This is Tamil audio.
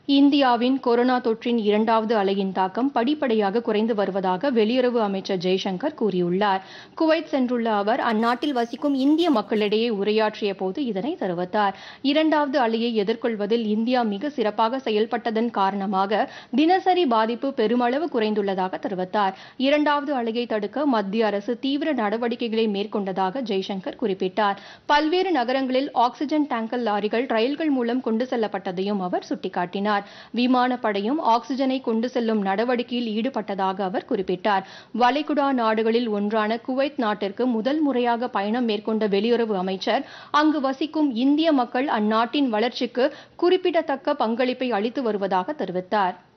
இந்தியாவின் கொரோனா தொற்றின் இரண்டாவது அலையின் தாக்கம் படிப்படியாக குறைந்து வருவதாக வெளியுறவு அமைச்சர் ஜெய்சங்கர் கூறியுள்ளார் குவைத் சென்றுள்ள அவர் அந்நாட்டில் வசிக்கும் இந்திய மக்களிடையே உரையாற்றிய போது இதனை தெரிவித்தார் இரண்டாவது அலையை எதிர்கொள்வதில் இந்தியா மிக சிறப்பாக செயல்பட்டதன் காரணமாக தினசரி பாதிப்பு பெருமளவு குறைந்துள்ளதாக தெரிவித்தார் இரண்டாவது அலையை தடுக்க மத்திய அரசு தீவிர நடவடிக்கைகளை மேற்கொண்டதாக ஜெய்சங்கர் குறிப்பிட்டார் பல்வேறு நகரங்களில் ஆக்ஸிஜன் டேங்கர் லாரிகள் ரயில்கள் மூலம் கொண்டு செல்லப்பட்டதையும் அவர் சுட்டிக்காட்டினார் விமானப்படையும் ஆக்ஸிஜனை கொண்டு செல்லும் நடவடிக்கையில் ஈடுபட்டதாக அவர் குறிப்பிட்டார் வளைகுடா நாடுகளில் ஒன்றான குவைத் நாட்டிற்கு முதல் முறையாக பயணம் மேற்கொண்ட வெளியுறவு அமைச்சர் அங்கு வசிக்கும் இந்திய மக்கள் அந்நாட்டின் வளர்ச்சிக்கு குறிப்பிடத்தக்க பங்களிப்பை அளித்து வருவதாக தெரிவித்தார்